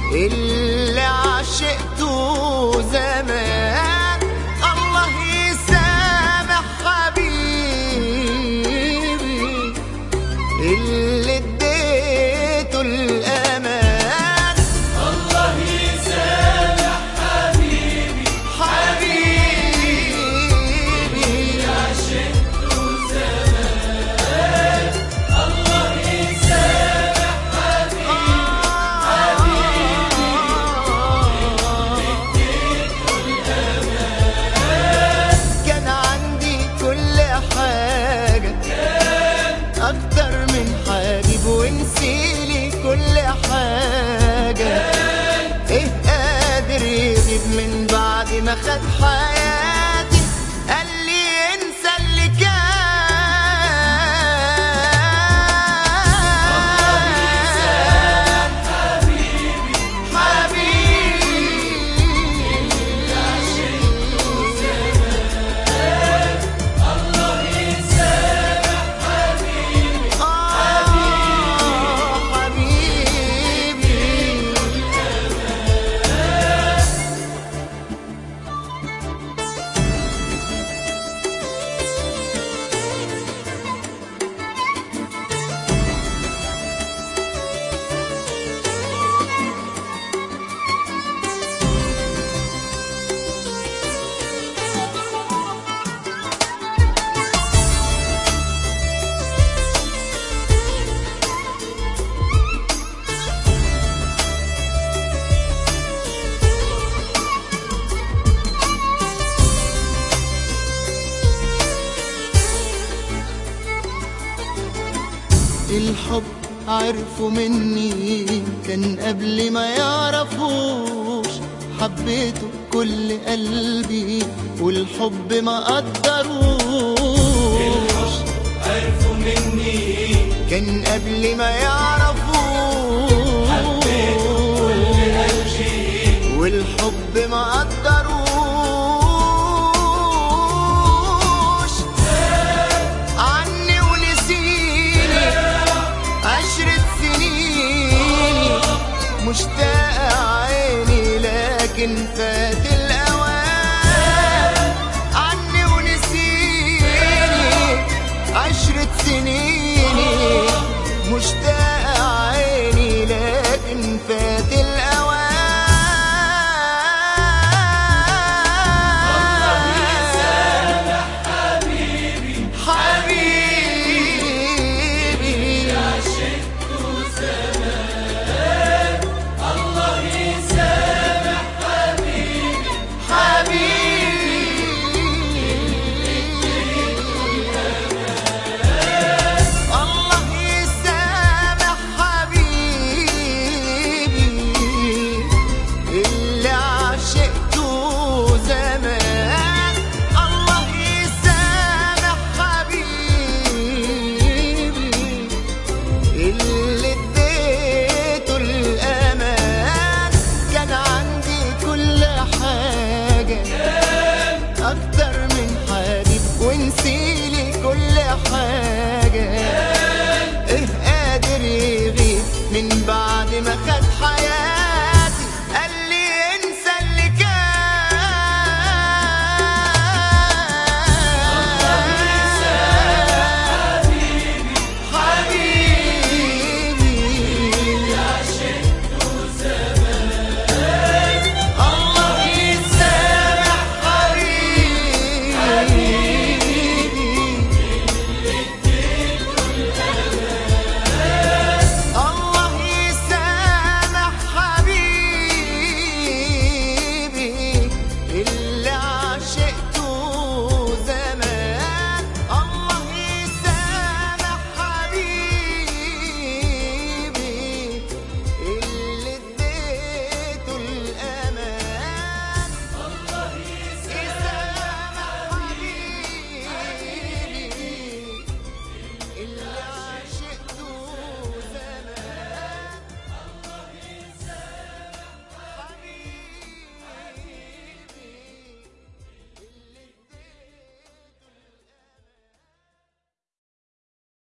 اللي عشقته زمان الله يسامح حبيبي اللي اديته الامان الله يسامح حبيبي حبيبي عشقته زمان الله يسامح كان عندي كل حاجة أكتر من حبيب ونسيلي كل حاجة إيه قادر يغيب من بعد ما خد حياتي قال لي انسى اللي كان حبيبي الله يسامح حبيبي حبيبي الحب عرفوا مني كان قبل ما يعرفوش حبيته كل قلبي والحب ما قدروش عرفوا مني كان قبل ما يعرفوش قلبي والحب ما قدروش عني ونسيني عشرة سنين مشتاق عيني لكن فات الأوان عني ونسيني عشرة سنين مشتاق